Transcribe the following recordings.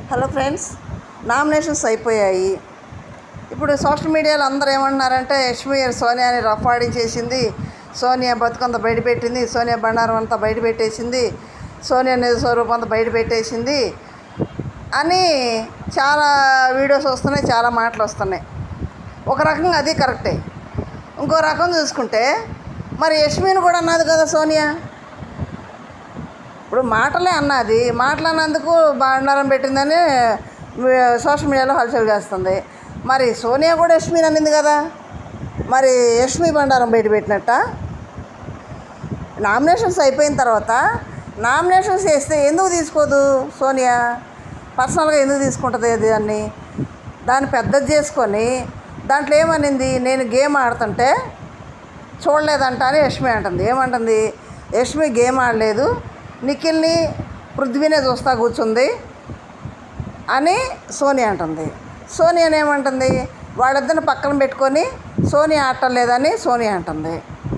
hello friends nominations అయిపోయాయి ఇప్పుడు social మీడియాలో అందరూ ఏమంటున్నారంటే యష్మి సోనియాని రఫ్ ఆడించేసింది సోనియా బతుకంత బయట పెట్టింది సోనియా బండారం అంతా బయట పెట్టేసింది సోనియా నిజ స్వరూపం అంతా బయట పెట్టేసింది అని చాలా వీడియోస్ వస్తున్నాయి చాలా మాటలు వస్తున్నాయి ఒక రకంగా అది కరెక్టే ఇంకో రకం చూసుకుంటే మరి యష్మిని కూడా అన్నది కదా సోనియా ఇప్పుడు మాటలే అన్నది మాటలు అన్నందుకు బండారం పెట్టిందని సోషల్ మీడియాలో హల్చల్ చేస్తుంది మరి సోనియా కూడా యష్మిని అనింది కదా మరి యష్మి బండారం బయట పెట్టినట్ట నామినేషన్స్ అయిపోయిన తర్వాత నామినేషన్స్ వేస్తే ఎందుకు తీసుకోదు సోనియా పర్సనల్గా ఎందుకు తీసుకుంటుంది దాన్ని దాన్ని పెద్దది చేసుకొని దాంట్లో ఏమనింది నేను గేమ్ ఆడుతుంటే చూడలేదంట అని యష్మి అంటుంది ఏమంటుంది యష్మి గేమ్ ఆడలేదు నిఖిల్ని పృథ్వీనే చూస్తా కూర్చుంది అని సోనియా అంటుంది సోనియా ఏమంటుంది వాళ్ళిద్దరిని పక్కన పెట్టుకొని సోనియా ఆడలేదని సోనియా అంటుంది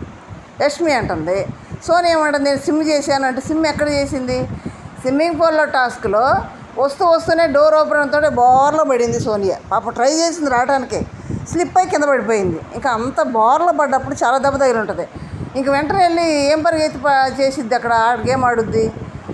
యష్మి అంటుంది సోనియా ఏమంటుంది నేను సిమ్ చేశాను అంటే సిమ్ ఎక్కడ చేసింది స్విమ్మింగ్ పూల్లో టాస్క్లో వస్తూ వస్తూనే డోర్ ఓపెన్ అవుతుంటే బోర్లో పడింది సోనియా పాప ట్రై చేసింది రావడానికి స్లిప్ అయి కింద పడిపోయింది ఇంకా అంత బోర్లో పడ్డప్పుడు చాలా దెబ్బ తగిలి ఉంటుంది ఇంక వెంటనే వెళ్ళి ఏం పరిగెత్తి ప- చేసిద్ది అక్కడ ఆ- గేమ్ ఆడుద్ది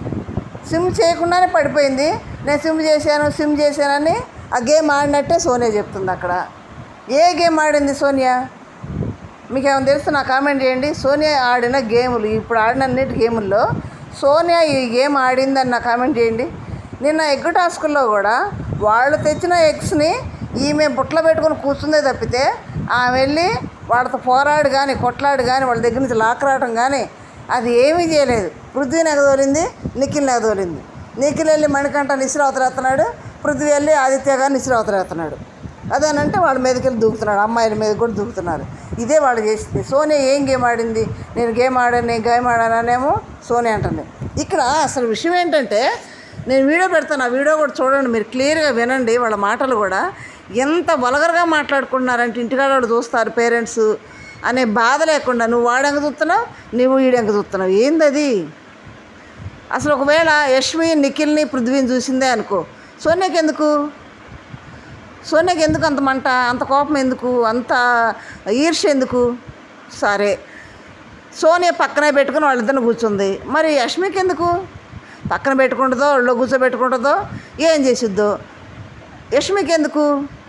సిమ్ చేయకుండానే పడిపోయింది నేను సిమ్ చేశాను సిమ్ చేశానని ఆ గేమ్ ఆడినట్టే సోనియా చెప్తుంది అక్కడ ఏ గేమ్ ఆడింది సోనియా మీకు ఏమైనా తెలిస్తే నా కామెంట్ చేయండి సోనియా ఆడిన గేములు ఇప్పుడు ఆడిన అన్నిటి గేముల్లో సోనియా ఈ గేమ్ ఆడిందని నా కామెంట్ చేయండి నిన్న ఎగ్ టాస్కుల్లో కూడా వాళ్ళు తెచ్చిన ఎగ్స్ని ఈమె బుట్టలో పెట్టుకొని కూర్చుందే తప్పితే ఆమె వెళ్ళి వాళ్ళతో పోరాడు కానీ కొట్లాడు కానీ వాళ్ళ దగ్గర నుంచి లాక్కరావడం కానీ అది ఏమీ చేయలేదు పృథ్వీని ఎగదోలింది నిఖిల్ని ఎగదోలింది నిఖిల్ వెళ్ళి మణికంఠ నిశ్రావతరేస్తున్నాడు పృథ్వీ వెళ్ళి ఆదిత్య గారు నిశ్రావతరేస్తున్నాడు అదేనంటే వాళ్ళ మీదకి వెళ్ళి దూకుతున్నాడు అమ్మాయిల మీద కూడా దూకుతున్నారు ఇదే వాళ్ళు చేసింది సోనియా ఏం గేమ్ ఆడింది నేను గేమ్ ఆడాను నేను గేమ్ ఆడాననేమో సోనియా అంటుంది ఇక్కడ అసలు విషయం ఏంటంటే నేను వీడియో పెడతాను ఆ వీడియో కూడా చూడండి మీరు క్లియర్గా వినండి వాళ్ళ మాటలు కూడా ఎంత వలగరగా మాట్లాడుకుంటున్నారంటే ఇంటికాడ వాళ్ళు చూస్తారు పేరెంట్స్ అనే బాధ లేకుండా నువ్వు వాడెంక చూస్తున్నావు నువ్వు వీడెంక చూస్తున్నావు ఏంది అది అసలు ఒకవేళ యష్మి నిఖిల్ని పృథ్వీని చూసిందే అనుకో సోనియాకి ఎందుకు సోనియాకి ఎందుకు అంత మంట అంత కోపం ఎందుకు అంత ఈర్ష్య ఎందుకు సరే సోనియా పక్కనే పెట్టుకుని వాళ్ళిద్దరిని కూర్చుంది మరి యష్మికి ఎందుకు పక్కన పెట్టుకుంటుందో ఒళ్ళో కూర్చోబెట్టుకుంటుందో ఏం చేసిద్దో యష్మికి ఎందుకు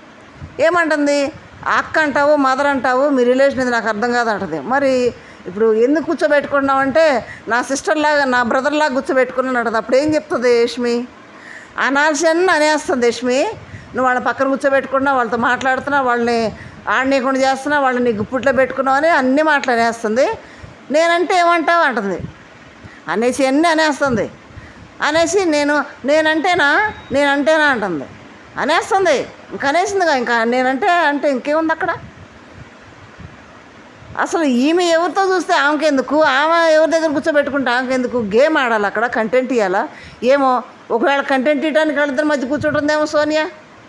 ఏమంటుంది అక్క అంటావు మదర్ అంటావు మీ రిలేషన్ ఇది నాకు అర్థం కాదంటది మరి ఇప్పుడు ఎందుకు కూర్చోబెట్టుకున్నావు అంటే నా సిస్టర్ లాగా నా బ్రదర్ లాగా కూర్చోబెట్టుకున్నాను అంటది అప్పుడు ఏం చెప్తుంది యష్మి అనాల్సిన అనేస్తుంది యష్మి నువ్వు వాళ్ళ పక్కన కూర్చోబెట్టుకున్నా వాళ్ళతో మాట్లాడుతున్నా వాళ్ళని ఆడనీయకుండా చేస్తున్నా వాళ్ళని నీ గుప్పుట్లో పెట్టుకున్నావు అని అన్ని మాటలు అనేస్తుంది నేనంటే ఏమంటావు అంటుంది అనేసి అన్నీ అనేస్తుంది అనేసి నేను నేనంటేనా నేనంటేనా అంటుంది అనేస్తుంది ఇంకా అనేసిందిగా ఇంకా నేనంటే అంటే ఇంకేముంది అక్కడ అసలు ఈమె ఎవరితో చూస్తే ఆమెకెందుకు ఆమె ఎవరి దగ్గర కూర్చోబెట్టుకుంటే ఆమెకెందుకు గేమ్ ఆడాలి అక్కడ కంటెంట్ ఇవ్వాలా ఏమో ఒకవేళ కంటెంట్ ఇవ్వడానికి వాళ్ళిద్దరి మధ్య కూర్చుంటుందేమో సోనియా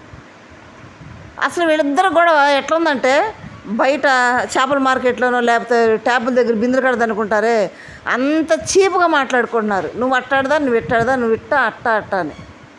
అసలు వీళ్ళిద్దరు గొడవ ఎట్లుందంటే బయట చేపల మార్కెట్లోనో లేకపోతే ట్యాబుల దగ్గర బిందులు కడదనుకుంటారే అంత చీప్గా మాట్లాడుకుంటున్నారు నువ్వు అట్టాడదా నువ్వు ఇట్టాడదా నువ్వు ఇట్టా అట్టా అట్టా అని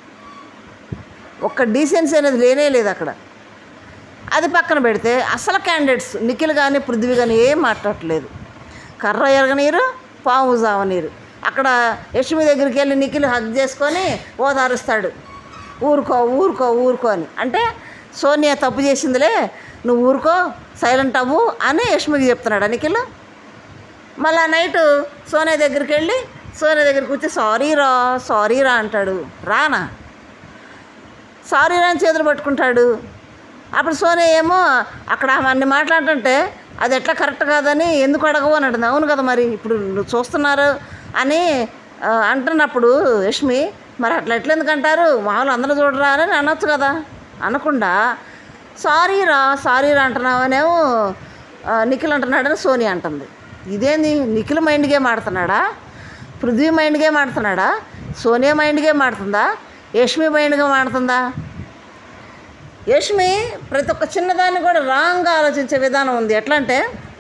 ఒక్క డీసెన్సీ అనేది లేనే లేదు అక్కడ అది పక్కన పెడితే అసలు క్యాండిడేట్స్ నిఖిల్ కానీ పృథ్వీ కానీ ఏం మాట్లాడట్లేదు కర్ర ఎరగనీరు పాము జావనీరు అక్కడ యష్మి దగ్గరికి వెళ్ళి నిఖిల్ హగ్ చేసుకొని ఓదారుస్తాడు ఊరుకో ఊరుకో ఊరుకో అని అంటే సోనియా తప్పు చేసిందిలే నువ్వు ఊరుకో సైలెంట్ అవ్వు అని యష్మికి చెప్తున్నాడు నిఖిల్ మళ్ళా నైట్ సోనియా దగ్గరికి వెళ్ళి సోనియా దగ్గరికి వచ్చి సారీ రా సారీ రా అంటాడు రానా సారీ రా అని చేతులు పట్టుకుంటాడు అప్పుడు సోనియా ఏమో అక్కడ ఆమె అన్ని మాట్లాడుతుంటే అది ఎట్లా కరెక్ట్ కాదని ఎందుకు అడగవు అని అంటుంది అవును కదా మరి ఇప్పుడు నువ్వు చూస్తున్నారు అని ఆ, అంటున్నప్పుడు యష్మి మరి అట్లా ఎట్లా ఎందుకు అంటారు మామూలు అందరూ చూడరా అని అనొచ్చు కదా అనకుండా సారీ రా సారీ రా అంటున్నావనేమో ఆ, నిఖిల్ అంటున్నాడని సోనియా అంటుంది ఇదేంది నిఖిల్ మైండ్ గేమ్ ఆడుతున్నాడా పృథ్వీ మైండ్ గేమ్ ఆడుతున్నాడా సోనియా మైండ్ గేమ్ ఆడుతుందా యష్మి మైండ్ గేమ్ ఆడుతుందా యష్మి ప్రతి ఒక్క చిన్నదాన్ని కూడా రాంగ్గా ఆలోచించే విధానం ఉంది ఎట్లా అంటే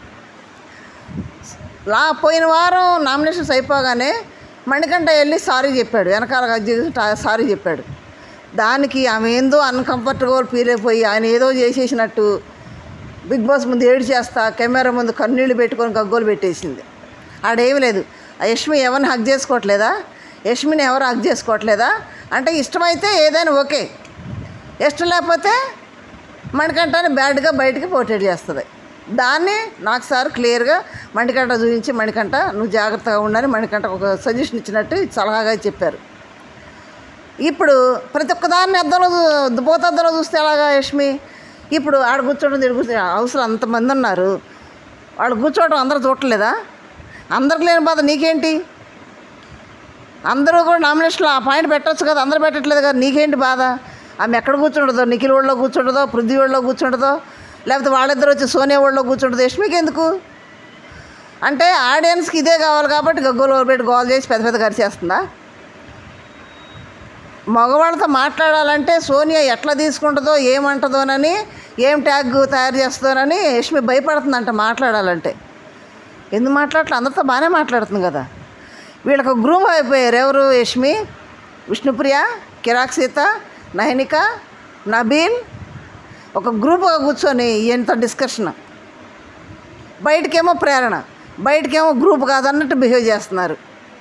లా పోయిన వారం నామినేషన్స్ అయిపోగానే మణికంఠ వెళ్ళి సారీ చెప్పాడు వెనకాల సారీ చెప్పాడు దానికి ఆమె ఏందో అన్కంఫర్టబుల్ ఫీల్ అయిపోయి ఆయన ఏదో చేసేసినట్టు బిగ్ బాస్ ముందు ఏడు చేస్తా కెమెరా ముందు కన్నీళ్ళు పెట్టుకొని గగ్గోలు పెట్టేసింది ఆడేమి లేదు ఆ యష్మి ఎవరిని హక్ చేసుకోవట్లేదా యష్మిని ఎవరు హక్ చేసుకోవట్లేదా అంటే ఇష్టమైతే ఏదైనా ఓకే ఇష్టం లేకపోతే మణికంఠని బ్యాడ్గా బయటికి పోర్ట్రేట్ చేస్తుంది దాన్ని నాకు సార్ క్లియర్గా మణికంఠ చూపించి మణికంఠ నువ్వు జాగ్రత్తగా ఉండని మణికంఠ ఒక సజెషన్ ఇచ్చినట్టు సలహాగా చెప్పారు ఇప్పుడు ప్రతి ఒక్క దాన్ని అద్దంలో చూ- పోతద్దంలో చూస్తే ఎలాగా యష్మి ఇప్పుడు ఆడ కూర్చోవడం దగ్గర కూర్చో అవసరం అంతమంది ఉన్నారు వాళ్ళు కూర్చోవడం అందరూ చూడలేదా అందరికి లేని బాధ నీకేంటి అందరూ కూడా నామినేషన్లో ఆ పాయింట్ పెట్టొచ్చు కదా అందరూ పెట్టట్లేదు కదా నీకేంటి బాధ ఆమె ఎక్కడ కూర్చుంటుందో నిఖిల్ ఒళ్ళో కూర్చుంటుందో పృథ్వీ ఒళ్ళో కూర్చుంటుందో లేకపోతే వాళ్ళిద్దరు వచ్చి సోనియా ఒళ్ళో కూర్చుంటుందో యష్మికి ఎందుకు అంటే ఆడియన్స్కి ఇదే కావాలి కాబట్టి గగ్గోలు పెట్టి గోల్ చేసి పెద్ద పెద్ద చేస్తుందా మగవాళ్ళతో మాట్లాడాలంటే సోనియా ఎట్లా తీసుకుంటుందో ఏమంటుందోనని ఏం ట్యాగ్ తయారు చేస్తుందోనని యష్మి భయపడుతుందంట మాట్లాడాలంటే ఎందుకు మాట్లాడట్లే అందరితో బాగానే మాట్లాడుతుంది కదా వీళ్ళకి గ్రూప్ అయిపోయారు ఎవరు యష్మి విష్ణుప్రియ కిరాక్ సీత నైనిక నబీల్ ఒక గ్రూప్గా కూర్చొని ఎంత డిస్కషన్ బయటకేమో ప్రేరణ బయటకేమో గ్రూప్ కాదన్నట్టు బిహేవ్ చేస్తున్నారు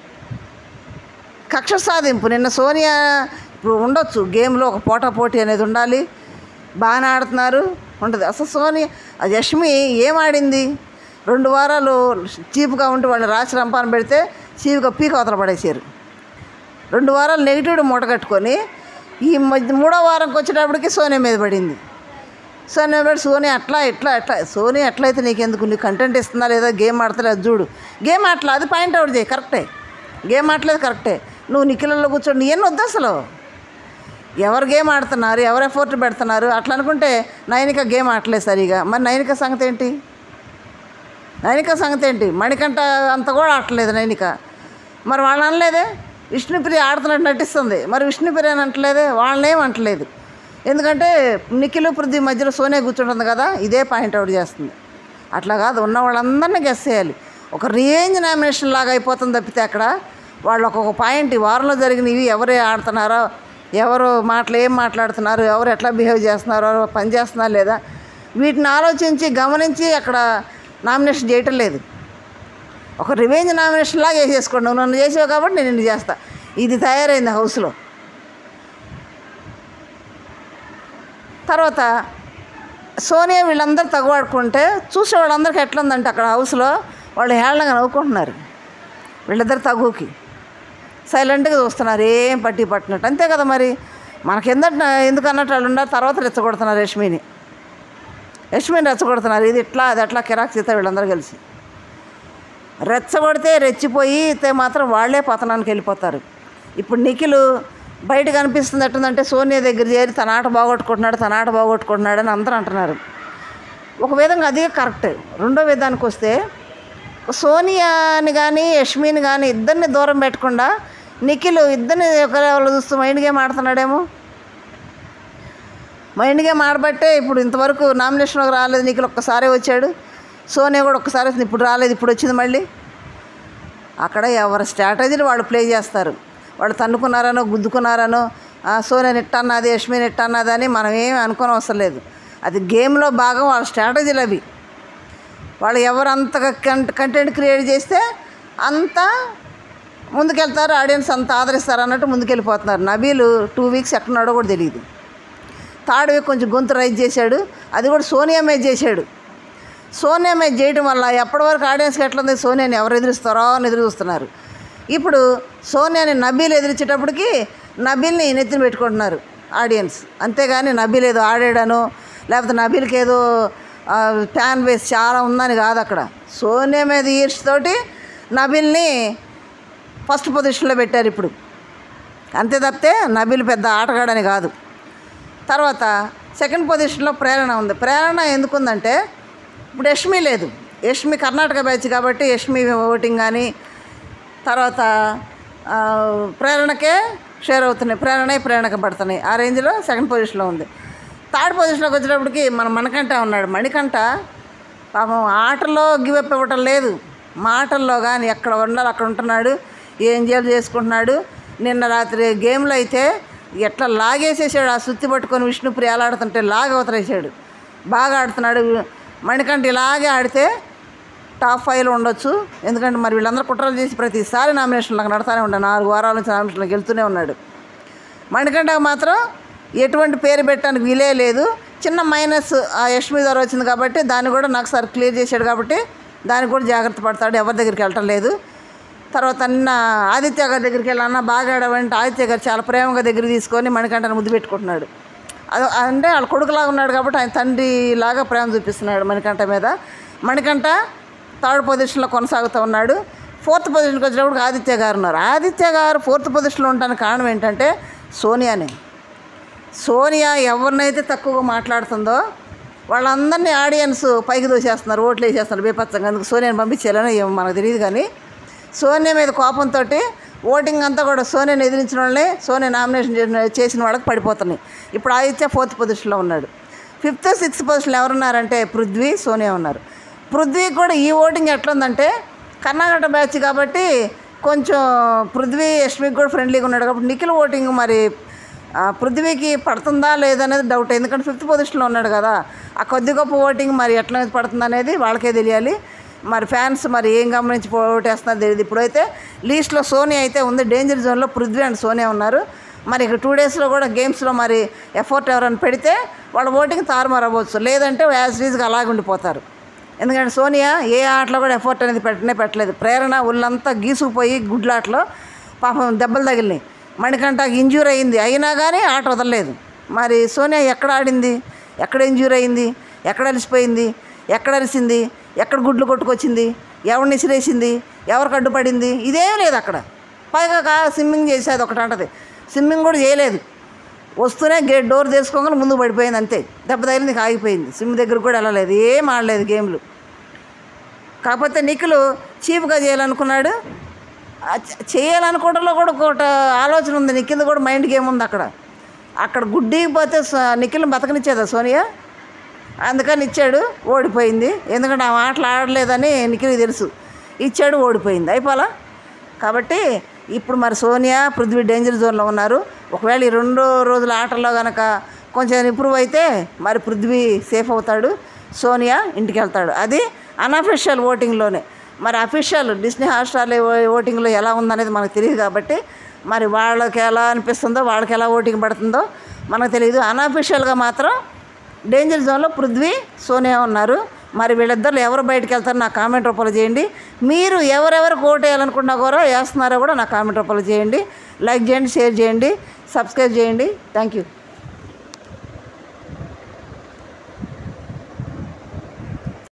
కక్ష సాధింపు నిన్న సోనియా ఇప్పుడు ఉండొచ్చు గేమ్లో ఒక పోటా పోటీ అనేది ఉండాలి బాగానే ఆడుతున్నారు ఉంటుంది అసలు సోనియా అది యష్మి ఏం ఆడింది రెండు వారాలు చీప్గా ఉంటే వాళ్ళు రాసి రంపాన పెడితే చీప్గా పీక అవతల పడేసారు రెండు వారాలు నెగిటివ్ మూట కట్టుకొని ఈ మధ్య మూడో వారంకి వచ్చేటప్పటికి సోనియా మీద పడింది సోనియా మీద సోనియా అట్లా ఇట్లా ఎట్లా సోనియా ఎట్లయితే నీకెందుకు నీ కంటెంట్ ఇస్తుందా లేదా గేమ్ ఆడతలే అది చూడు గేమ్ ఆటలా అది పాయింట్ అవుట్ చేయి కరెక్టే గేమ్ ఆడలేదు కరెక్టే నువ్వు నిఖిలలో కూర్చోండి ఎన్ని వద్దు అసలు ఎవరు గేమ్ ఆడుతున్నారు ఎవరు ఎఫోర్ట్ పెడుతున్నారు అట్లా అనుకుంటే నైనిక గేమ్ ఆడలేదు సరిగా మరి నైనిక సంగతి ఏంటి నైనిక సంగతి ఏంటి మణికంఠ అంత కూడా ఆడలేదు నైనిక మరి వాళ్ళని అనలేదే విష్ణుప్రియ ఆడుతున్నట్టు నటిస్తుంది మరి విష్ణుప్రియ అని అంటలేదే వాళ్ళని ఏం అంటలేదు ఎందుకంటే నిఖిల్ పృథ్వీ మధ్యలో సోనియా కూర్చుంటుంది కదా ఇదే పాయింట్ అవుట్ చేస్తుంది అట్లా కాదు ఉన్న వాళ్ళందరినీ గెస్ చేయాలి ఒక రేంజ్ నామినేషన్ లాగా అయిపోతుంది తప్పితే అక్కడ వాళ్ళు ఒక్కొక్క పాయింట్ ఈ వారంలో జరిగినవి ఎవరే ఆడుతున్నారో ఎవరు మాటలు ఏం మాట్లాడుతున్నారు ఎవరు ఎట్లా బిహేవ్ చేస్తున్నారో ఎవరు పని చేస్తున్నారా లేదా వీటిని ఆలోచించి గమనించి అక్కడ నామినేషన్ చేయటం లేదు ఒక రివెంజ్ నామినేషన్ లాగా వేసేసుకోండి నువ్వు నన్ను చేసావు కాబట్టి నేను నిన్ను చేస్తా ఇది తయారైంది హౌస్లో తర్వాత సోనియా వీళ్ళందరూ తగవాడుకుంటే చూసే వాళ్ళందరికీ ఎట్లా ఉందంటే అక్కడ హౌస్లో వాళ్ళు హేళనగా నవ్వుకుంటున్నారు వీళ్ళిద్దరు తగుకి సైలెంట్గా చూస్తున్నారు ఏం పట్టి పట్టినట్టు అంతే కదా మరి మనకెందట ఎందుకు అన్నట్టు వాళ్ళు ఉన్నారు తర్వాత రెచ్చగొడుతున్నారు యష్మిని యష్మిని రెచ్చగొడుతున్నారు ఇది ఇట్లా అది అట్లా కిరాక్ సీత వీళ్ళందరూ కలిసి రెచ్చగొడితే రెచ్చిపోయి అయితే మాత్రం వాళ్ళే పతనానికి వెళ్ళిపోతారు ఇప్పుడు నిఖిల్ బయట కనిపిస్తుంది ఎట్టుందంటే సోనియా దగ్గర చేరి తన ఆట బాగొట్టుకుంటున్నాడు తన ఆట బాగొట్టుకుంటున్నాడు అని అందరూ అంటున్నారు ఒక విధంగా అదే కరెక్ట్ రెండో విధానికి వస్తే సోనియాని కానీ యష్మిని కానీ ఇద్దరిని దూరం పెట్టకుండా నిఖిల్ ఇద్దరిని ఒకరి వాళ్ళు చూస్తూ మైండ్ గేమ్ ఆడుతున్నాడేమో మైండ్ గేమ్ ఆడబట్టే ఇప్పుడు ఇంతవరకు నామినేషన్కి రాలేదు నిఖిల్ ఒక్కసారే వచ్చాడు సోనియా కూడా ఒక్కసారి వచ్చింది ఇప్పుడు రాలేదు ఇప్పుడు వచ్చింది మళ్ళీ అక్కడ ఎవరి స్ట్రాటజీని వాళ్ళు ప్లే చేస్తారు వాళ్ళు తన్నుకున్నారనో గుద్దుకున్నారనో ఆ, సోనియా నెట్టన్నది యష్మి నెట్టన్నది అని మనం ఏమి అనుకోని అవసరం లేదు అది గేమ్లో భాగం వాళ్ళ స్ట్రాటజీలు అవి వాళ్ళు ఎవరు అంతగా కంట కంటెంట్ క్రియేట్ చేస్తే అంత ముందుకెళ్తారు ఆడియన్స్ అంత ఆదరిస్తారు అన్నట్టు ముందుకెళ్ళిపోతున్నారు నబీలు టూ వీక్స్ ఎక్కడున్నాడో కూడా తెలియదు థర్డ్ వీక్ కొంచెం గొంతు రైజ్ చేశాడు అది కూడా సోనియా మీద చేశాడు సోనియా మీద చేయడం వల్ల ఎప్పటి వరకు ఆడియన్స్కి ఎట్లుంది సోనియాని ఎవరు ఎదురుస్తారో అని ఎదురు చూస్తున్నారు ఇప్పుడు సోనియాని నబీల్ ఎదిరించేటప్పటికి నబీల్ని నెత్తిన పెట్టుకుంటున్నారు ఆడియన్స్ అంతేగాని నబీల్ ఏదో ఆడాడనో లేకపోతే నబీల్కి ఏదో ఫ్యాన్ బేస్ చాలా ఉందని కాదు అక్కడ సోనియా మీద ఈర్ష్తోటి నబీల్ని ఫస్ట్ పొజిషన్లో పెట్టారు ఇప్పుడు అంతే తప్పితే నబీల్ పెద్ద ఆటగాడని కాదు తర్వాత సెకండ్ పొజిషన్లో ప్రేరణ ఉంది ప్రేరణ ఎందుకుందంటే ఇప్పుడు యష్మి లేదు యష్మి కర్ణాటక బ్యాచ్ కాబట్టి యష్మి ఓటింగ్ కానీ తర్వాత ఆ, ప్రేరణకే షేర్ అవుతున్నాయి ప్రేరణ ప్రేరణకు పడుతున్నాయి ఆ రేంజ్లో సెకండ్ పొజిషన్లో ఉంది థర్డ్ పొజిషన్లోకి వచ్చేటప్పటికి మన మణికంఠ ఉన్నాడు మణికంఠ పాపం ఆటల్లో గివప్ ఇవ్వటం లేదు మాటల్లో కానీ ఎక్కడ ఉండాలి అక్కడ ఉంటున్నాడు ఏం చేయాలి చేసుకుంటున్నాడు నిన్న రాత్రి గేమ్లో అయితే ఎట్లా లాగేసేసాడు ఆ సుత్తి పట్టుకొని విష్ణుప్రియ ఆడుతుంటే లాగ అవతలేసాడు బాగా ఆడుతున్నాడు మణికంఠ ఇలాగే ఆడితే టాప్ ఫైవ్లో ఉండొచ్చు ఎందుకంటే మరి వీళ్ళందరూ కుట్రలు చేసి ప్రతిసారి నామినేషన్లకు నడతానే ఉన్నాడు నాలుగు వారాల నుంచి నామినేషన్లకు వెళ్తూనే ఉన్నాడు మణికంఠకు మాత్రం ఎటువంటి పేరు పెట్టడానికి వీలే లేదు చిన్న మైనస్ ఆ యష్మి ద్వారా వచ్చింది కాబట్టి దాన్ని కూడా నాకు సార్ క్లియర్ చేశాడు కాబట్టి దానికి కూడా జాగ్రత్త పడతాడు ఎవరి దగ్గరికి వెళ్ళటం లేదు తర్వాత నిన్న ఆదిత్య గారి దగ్గరికి వెళ్ళి అన్న బాగా ఆడవంటే ఆదిత్య గారు చాలా ప్రేమగా దగ్గర తీసుకొని మణికంఠను ముద్దు పెట్టుకుంటున్నాడు అది అంటే వాళ్ళ కొడుకులాగా ఉన్నాడు కాబట్టి ఆయన తండ్రి లాగా ప్రేమ చూపిస్తున్నాడు మణికంఠ మీద మణికంఠ థర్డ్ పొజిషన్లో కొనసాగుతూ ఉన్నాడు ఫోర్త్ పొజిషన్కి వచ్చినప్పుడు ఆదిత్య గారు ఉన్నారు ఆదిత్య గారు ఫోర్త్ పొజిషన్లో ఉండడానికి కారణం ఏంటంటే సోనియానే సోనియా ఎవరినైతే తక్కువగా మాట్లాడుతుందో వాళ్ళందరినీ ఆడియన్స్ పైకి దోసేస్తున్నారు ఓట్లు వేసేస్తున్నారు బీపచ్చంగా అందుకు సోనియాని పంపించేయాలని ఏమో మనకు తెలియదు కానీ సోనియా మీద కోపంతో ఓటింగ్ అంతా కూడా సోనియాని ఎదిరించిన వాళ్ళే సోనియా నామినేషన్ చేసిన చేసిన వాళ్ళకి పడిపోతున్నాయి ఇప్పుడు ఆదిత్య ఫోర్త్ పొజిషన్లో ఉన్నాడు ఫిఫ్త్ సిక్స్త్ పొజిషన్లో ఎవరున్నారంటే పృథ్వీ సోనియా ఉన్నారు పృథ్వీ కూడా ఈ ఓటింగ్ ఎట్లుందంటే కర్ణాటక బ్యాచ్ కాబట్టి కొంచెం పృథ్వీ యష్మికి కూడా ఫ్రెండ్లీగా ఉన్నాడు కాబట్టి నిఖిల్ ఓటింగ్ మరి ఆ, పృథ్వీకి పడుతుందా లేదనేది డౌట్ ఎందుకంటే ఫిఫ్త్ పొజిషన్లో ఉన్నాడు కదా ఆ కొద్ది గొప్ప ఓటింగ్ మరి ఎట్లా పడుతుంది అనేది వాళ్ళకే తెలియాలి మరి ఫ్యాన్స్ మరి ఏం గమనించి ఓటేస్తున్నారు తెలియదు ఇప్పుడైతే లీస్ట్లో సోనియా అయితే ఉంది డేంజర్ జోన్లో పృథ్వీ అండ్ సోనియా ఉన్నారు మరి ఇక టూ డేస్లో కూడా గేమ్స్లో మరి ఎఫర్ట్ ఎవరైనా పెడితే వాళ్ళ ఓటింగ్ తారుమారు అవ్వచ్చు లేదంటే యాజ్ రీజ్గా అలాగే ఉండిపోతారు ఎందుకంటే సోనియా ఏ ఆటలో కూడా ఎఫర్ట్ అనేది పెట్టనే పెట్టలేదు ప్రేరణ ఒళ్ళంతా గీసుకుపోయి గుడ్లాటలో పాపం దెబ్బలు తగిలినాయి మణికంఠకి ఇంజ్యూర్ అయింది అయినా కానీ ఆట వదలలేదు మరి సోనియా ఎక్కడ ఆడింది ఎక్కడ ఇంజ్యూర్ అయింది ఎక్కడ అలిసిపోయింది ఎక్కడ అరిసింది ఎక్కడ గుడ్లు కొట్టుకొచ్చింది ఎవరిని ఇసిరేసింది ఎవరికి అడ్డుపడింది ఇదేం లేదు అక్కడ పైగా కా- స్విమ్మింగ్ చేసేది ఒకటి అంటది స్విమ్మింగ్ కూడా చేయలేదు వస్తూనే గేట్ డోర్ తీసుకోగానే ముందు పడిపోయింది అంతే దెబ్బ తగిలింది ఆగిపోయింది సిమ్ దగ్గర కూడా వెళ్ళలేదు ఏం ఆడలేదు గేమ్లు కాకపోతే నిఖిల్ చీప్గా చేయాలనుకున్నాడు ఆ చ- చేయాలనుకోవడంలో కూడా ఒక ఆలోచన ఉంది నిఖిల్ కూడా మైండ్ గేమ్ ఉంది అక్కడ అక్కడ గుడ్డికి పోతే స- నిఖిల్ బతకనిచ్చేదా సోనియా అందుకని ఇచ్చాడు ఓడిపోయింది ఎందుకంటే ఆ ఆటలు ఆడలేదని నిఖిల్కి తెలుసు ఇచ్చాడు ఓడిపోయింది అయిపోలా కాబట్టి ఇప్పుడు మరి సోనియా పృథ్వీ డేంజర్ జోన్లో ఉన్నారు ఒకవేళ ఈ రెండు రోజుల ఆటల్లో కనుక కొంచెం ఇంప్రూవ్ అయితే మరి పృథ్వీ సేఫ్ అవుతాడు సోనియా ఇంటికి వెళ్తాడు అది అన్అఫిషియల్ ఓటింగ్లోనే మరి అఫీషియల్ డిస్నీ హాట్స్టార్ ఓటింగ్లో ఎలా ఉందనేది మనకు తెలియదు కాబట్టి మరి వాళ్ళకి ఎలా అనిపిస్తుందో వాళ్ళకి ఎలా ఓటింగ్ పడుతుందో మనకు తెలియదు అన్అఫిషియల్గా మాత్రం డేంజర్ జోన్లో పృథ్వీ సోనియా ఉన్నారు మరి వీళ్ళిద్దరు ఎవరు బయటకు వెళ్తారో నా కామెంట్ రూపంలో చేయండి మీరు ఎవరెవరికి ఓటు వేయాలనుకున్నా కూడా వేస్తున్నారో కూడా నా కామెంట్ రూపంలో చేయండి లైక్ చేయండి షేర్ చేయండి సబ్స్క్రైబ్ చేయండి థ్యాంక్ యూ